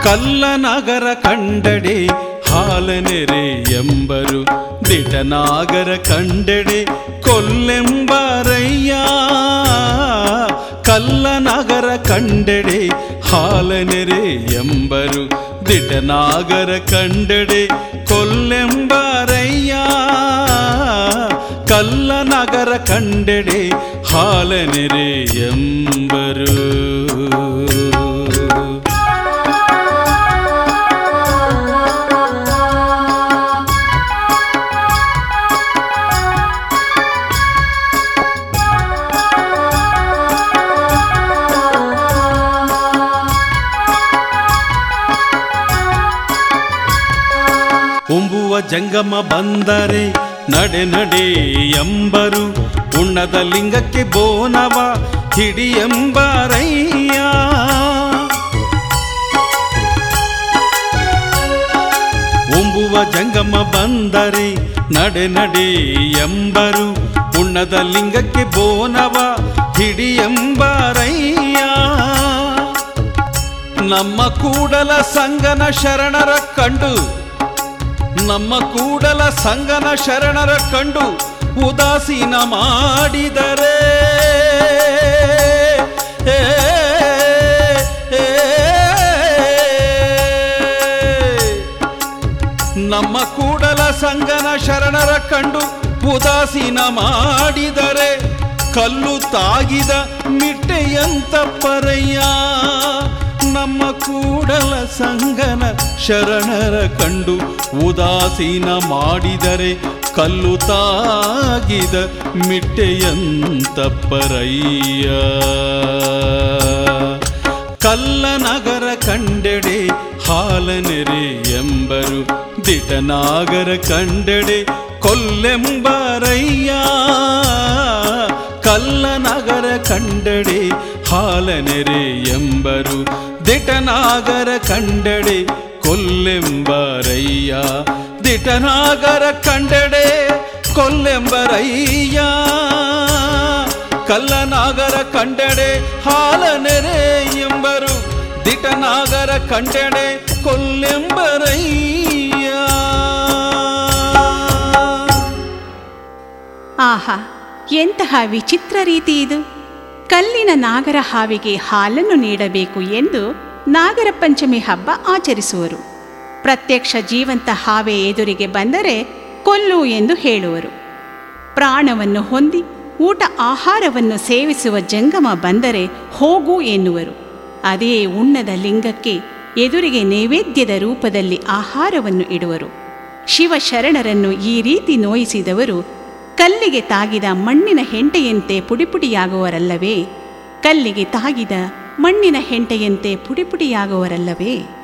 ಕಲ್ಲನಗರ ಕಂಡಡೆ ಹಾಲನೆರೆ ಎಂಬರು ದಿಟನಾಗರ ಕಂಡಡೆ ಕೊಲ್ಲೆಂಬರಯ್ಯ ಕಲ್ಲನಗರ ಕಂಡಡೆ ಹಾಲನೆರೆ ಎಂಬರು ದಿಟನಾಗರ ಕಂಡಡೆ ಕೊಲ್ಲೆಂಬರಯ್ಯ ಕಲ್ಲನಗರ ಕಂಡೆಡೆ ಹಾಲನೆರೆ ಎಂಬರು ಉಂಬುವ ಜಂಗಮ ಬಂದರೆ ನಡೆ ನಡೆ ಎಂಬರು ಉಣ್ಣದ ಲಿಂಗಕ್ಕೆ ಬೋನವ ಹಿಡಿ ಎಂಬರಯ್ಯ ಉಂಬುವ ಜಂಗಮ ಬಂದರೆ ನಡೆ ನಡೆ ಎಂಬರು ಉಣ್ಣದ ಲಿಂಗಕ್ಕೆ ಬೋನವ ಹಿಡಿ ಎಂಬರಯ್ಯ ನಮ್ಮ ಕೂಡಲ ಸಂಗನ ಶರಣರ ಕಂಡು ನಮ್ಮ ಕೂಡಲ ಸಂಗನ ಶರಣರ ಕಂಡು ಉದಾಸೀನ ಮಾಡಿದರೆ ಏ, ಏ, ನಮ್ಮ ಕೂಡಲ ಸಂಗನ ಶರಣರ ಕಂಡು ಉದಾಸೀನ ಮಾಡಿದರೆ ಕಲ್ಲು ತಾಗಿದ ಮಿಟ್ಟೆಯಂತ ಪರಯ್ಯ ನಮ್ಮ ಕೂಡಲ ಸಂಗನ ಶರಣರ ಕಂಡು ಉದಾಸೀನ ಮಾಡಿದರೆ ಕಲ್ಲು ತಾಗಿದ ಮಿಟ್ಟೆಯಂತ ಪರಯ್ಯ ಕಲ್ಲನಗರ ಕಂಡೆಡೆ ಹಾಲನೆರೆ ಎಂಬರು ದಿಟನಾಗರ ಕಂಡೆಡೆ ಕೊಲ್ಲೆಂಬರಯ್ಯ ಕಲ್ಲನಗರ ಕಂಡೆಡೆ ಹಾಲನೆರೆ ಎಂಬರು ದಿಟನಾಗರ ಕಂಡೆಡೆ ಕೊಲ್ಲೆಂಬರಯ್ಯ ದಿಟನಾಗರ ಕಂಡೆಡೆ ಕೊಲ್ಲೆಂಬರಯ್ಯ ಕಲ್ಲನಾಗರ ಕಂಡೆಡೆ ಹಾಲನೆರೆ ಎಂಬರು ದಿಟನಾಗರ ಕಂಡೆಡೆ ಕೊಲ್ಲೆಂಬರಯ್ಯ ಆಹಾ ಎಂತಹ ವಿಚಿತ್ರ ರೀತಿ ಇದು ಕಲ್ಲಿನ ನಾಗರ ಹಾವಿಗೆ ಹಾಲನ್ನು ನೀಡಬೇಕು ಎಂದು ನಾಗರ ಪಂಚಮಿ ಹಬ್ಬ ಆಚರಿಸುವರು ಪ್ರತ್ಯಕ್ಷ ಜೀವಂತ ಹಾವೆ ಎದುರಿಗೆ ಬಂದರೆ ಕೊಲ್ಲು ಎಂದು ಹೇಳುವರು ಪ್ರಾಣವನ್ನು ಹೊಂದಿ ಊಟ ಆಹಾರವನ್ನು ಸೇವಿಸುವ ಜಂಗಮ ಬಂದರೆ ಹೋಗು ಎನ್ನುವರು ಅದೇ ಉಣ್ಣದ ಲಿಂಗಕ್ಕೆ ಎದುರಿಗೆ ನೈವೇದ್ಯದ ರೂಪದಲ್ಲಿ ಆಹಾರವನ್ನು ಇಡುವರು ಶಿವಶರಣರನ್ನು ಈ ರೀತಿ ನೋಯಿಸಿದವರು ಕಲ್ಲಿಗೆ ತಾಗಿದ ಮಣ್ಣಿನ ಹೆಂಟೆಯಂತೆ ಪುಡಿಪುಡಿಯಾಗುವರಲ್ಲವೇ ಕಲ್ಲಿಗೆ ತಾಗಿದ ಮಣ್ಣಿನ ಹೆಂಟೆಯಂತೆ ಪುಡಿಪುಡಿಯಾಗುವರಲ್ಲವೇ